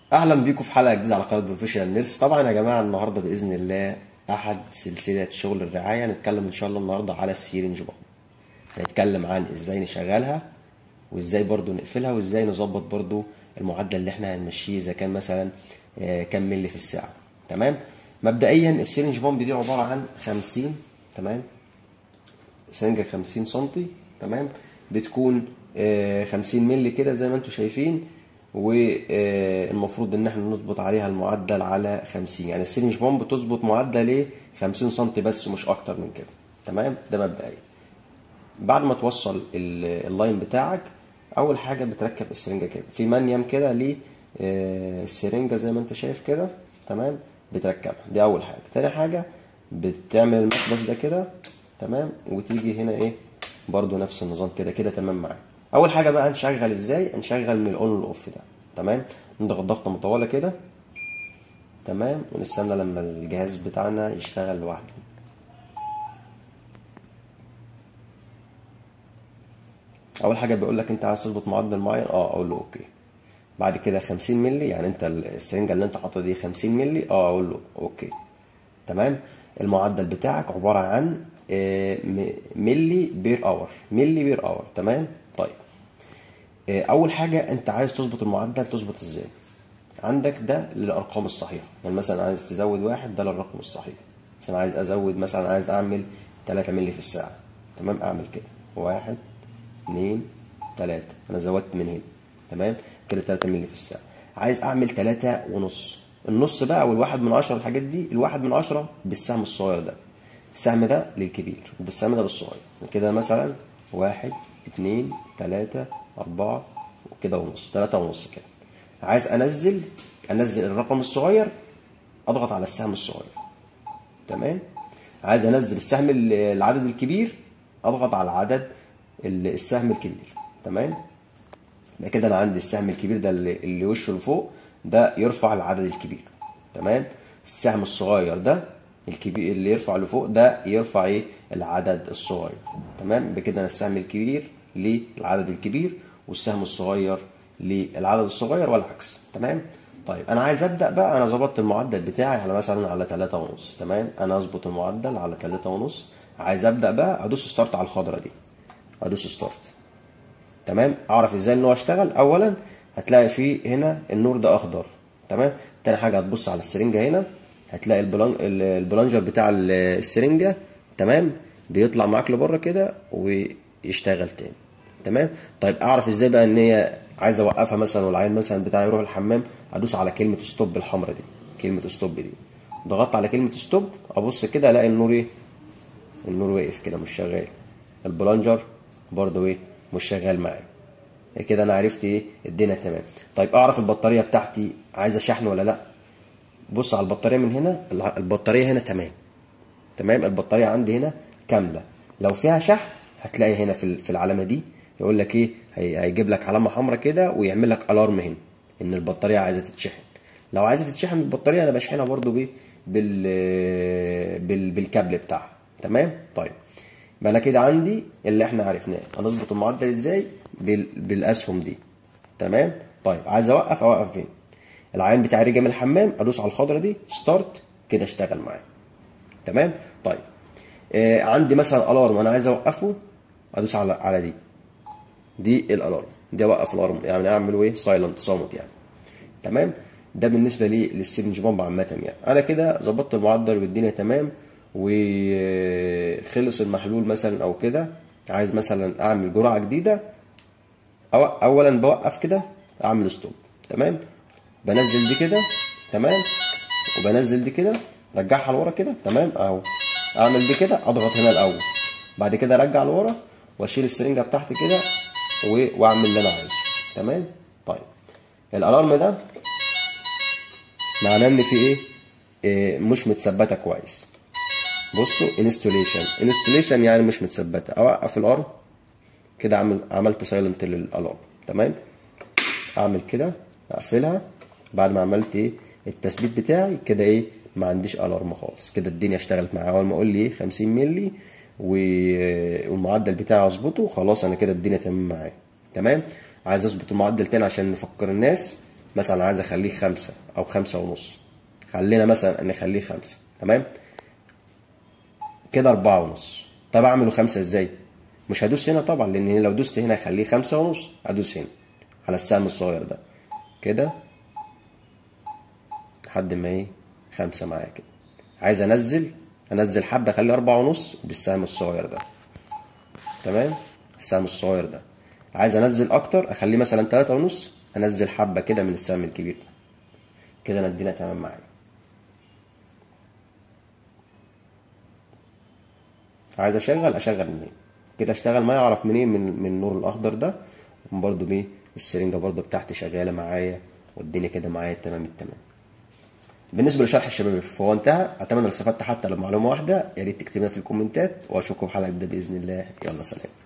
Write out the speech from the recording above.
اهلا بيكم في حلقه جديده على قناه بروفيشنال نيرس طبعا يا جماعه النهارده باذن الله احد سلسله شغل الرعايه هنتكلم ان شاء الله النهارده على السيرنج بامب هنتكلم عن ازاي نشغلها وازاي برضو نقفلها وازاي نظبط برضو المعدل اللي احنا هنمشيه اذا كان مثلا آه، كام ملي في الساعه تمام مبدئيا السيرنج بامب دي عباره عن 50 تمام سنجة 50 سنتي تمام بتكون آه، 50 مللي كده زي ما انتم شايفين والمفروض ان احنا نظبط عليها المعدل على 50 يعني السيرنج بامب تظبط معدل ايه 50 سنتي بس مش اكتر من كده تمام ده مبدئيا بعد ما توصل ال- اللاين بتاعك اول حاجه بتركب السرنجه كده في منيم كده ليه آه، السرنجه زي ما انت شايف كده تمام بتركبها دي اول حاجه تاني حاجه بتعمل المكبس ده كده تمام وتيجي هنا ايه برضو نفس النظام كده كده تمام معاك اول حاجه بقى هنشغل ازاي هنشغل من الاون والاوف ده تمام نضغط ضغطه مطوله كده تمام ونستنى لما الجهاز بتاعنا يشتغل لوحده اول حاجه بيقول لك انت عايز تظبط معدل معين اه اقول له اوكي بعد كده 50 مللي يعني انت السرنجه اللي انت حاططها دي 50 مللي اه اقول له اوكي تمام المعدل بتاعك عباره عن آه، م- ملي بير اور ملي بير اور تمام طيب آه، اول حاجه انت عايز تظبط المعدل تظبط ازاي عندك ده للارقام الصحيحه يعني مثلا عايز تزود واحد ده للرقم الصحيح مثلا عايز ازود مثلا عايز اعمل 3 مللي في الساعه تمام اعمل كده واحد اتنين تلاتة انا زودت من هنا تمام كده 3 مللي في الساعه عايز اعمل تلاتة ونص النص بقى والواحد من عشرة الحاجات دي الواحد من عشرة بالسهم الصغير ده السهم ده للكبير والسهم ده للصغير كده مثلا واحد اتنين تلاتة أربعة وكده ونص تلاتة ونص كده عايز أنزل أنزل الرقم الصغير أضغط على السهم الصغير تمام عايز أنزل السهم ال- العدد الكبير أضغط على عدد ال- السهم الكبير تمام يبقى كده انا عندي السهم الكبير ده اللي, اللي وشه لفوق ده يرفع العدد الكبير تمام السهم الصغير ده الكبير اللي يرفع لفوق ده يرفع ايه العدد الصغير تمام بكده انا السهم الكبير للعدد الكبير والسهم الصغير للعدد الصغير والعكس تمام طيب انا عايز ابدا بقى انا ظبطت المعدل بتاعي على مثلا على 3 ونص تمام انا اظبط المعدل على 3 ونص عايز ابدا بقى ادوس ستارت على الخضره دي ادوس ستارت تمام اعرف ازاي ان هو اشتغل اولا هتلاقي فيه هنا النور ده اخضر تمام تاني حاجه هتبص على السرنجه هنا هتلاقي البلان ال- البلانجر بتاع ال- السرنجه تمام بيطلع معاك لبره كده ويشتغل تاني تمام طيب اعرف ازاي بقى ان هي عايز اوقفها مثلا والعيل مثلا بتاعي يروح الحمام ادوس على كلمه ستوب الحمراء دي كلمه ستوب دي ضغطت على كلمه ستوب ابص كده الاقي النور ايه النور واقف كده مش شغال البلانجر برضه ايه مش شغال معايا كده انا عرفت ايه الدنيا تمام طيب اعرف البطاريه بتاعتي عايزه شحن ولا لا بص على البطاريه من هنا الع- البطاريه هنا تمام تمام البطاريه عندي هنا كامله لو فيها شحن هتلاقي هنا في ال- في العلامه دي يقول لك ايه هي- هيجيب لك علامه حمراء كده ويعمل لك الارم هنا ان البطاريه عايزه تتشحن لو عايزه تتشحن البطاريه انا بشحنها برضو بايه بال بال بالكابل بتاعها تمام طيب يبقى انا كده عندي اللي احنا عرفناه هنظبط المعدل ازاي بال... بالاسهم دي تمام طيب عايز اوقف اوقف فين العين بتاعي رجع من الحمام ادوس على الخضره دي ستارت كده اشتغل معايا تمام طيب آه عندي مثلا الارم انا عايز اوقفه ادوس على على دي دي الالارم دي اوقف الالارم يعني اعمله ايه سايلنت صامت يعني تمام ده بالنسبه لي للسيرنج بامب عامه يعني انا كده ظبطت المعدل والدنيا تمام وخلص المحلول مثلا او كده عايز مثلا اعمل جرعه جديده أو اولا بوقف كده اعمل ستوب تمام بنزل دي كده تمام وبنزل دي كده رجعها لورا كده تمام اهو اعمل دي كده اضغط هنا الاول بعد كده ارجع لورا واشيل السرنجه بتاعتي كده و- واعمل اللي انا عايزه تمام طيب الالارم ده معناه ان في ايه, إيه مش متثبته كويس بصوا انستوليشن انستوليشن يعني مش متثبته اوقف الارم كده عمل عملت سايلنت للالارم تمام اعمل كده اقفلها بعد ما عملت ايه التثبيت بتاعي كده ايه ما عنديش الارم خالص كده الدنيا اشتغلت معايا اول ما اقول لي ايه 50 مللي و- والمعدل بتاعي اظبطه خلاص انا كده الدنيا تمام معايا تمام عايز اظبط المعدل تاني عشان نفكر الناس مثلا عايز اخليه خمسة او خمسة ونص خلينا مثلا نخليه خمسة تمام كده أربعة ونص طب أعمله خمسة إزاي؟ مش هدوس هنا طبعا لأن لو دوست هنا هخليه خمسة ونص هدوس هنا على السهم الصغير ده كده لحد ما إيه خمسة معايا كده عايز أنزل أنزل حبة أخليه أربعة ونص بالسهم الصغير ده تمام السهم الصغير ده عايز أنزل أكتر أخليه مثلا تلاتة ونص أنزل حبة كده من السهم الكبير ده كده أنا الدنيا تمام معايا عايز اشغل اشغل منين كده اشتغل معايا اعرف منين من من النور الاخضر ده برضو بيه السرنجه برضو بتاعتي شغاله معايا والدنيا كده معايا تمام التمام بالنسبه لشرح الشباب فهو انتهى اتمنى لو استفدت حتى لو معلومه واحده يا ريت تكتبها في الكومنتات واشوفكم في حلقه جديده باذن الله يلا سلام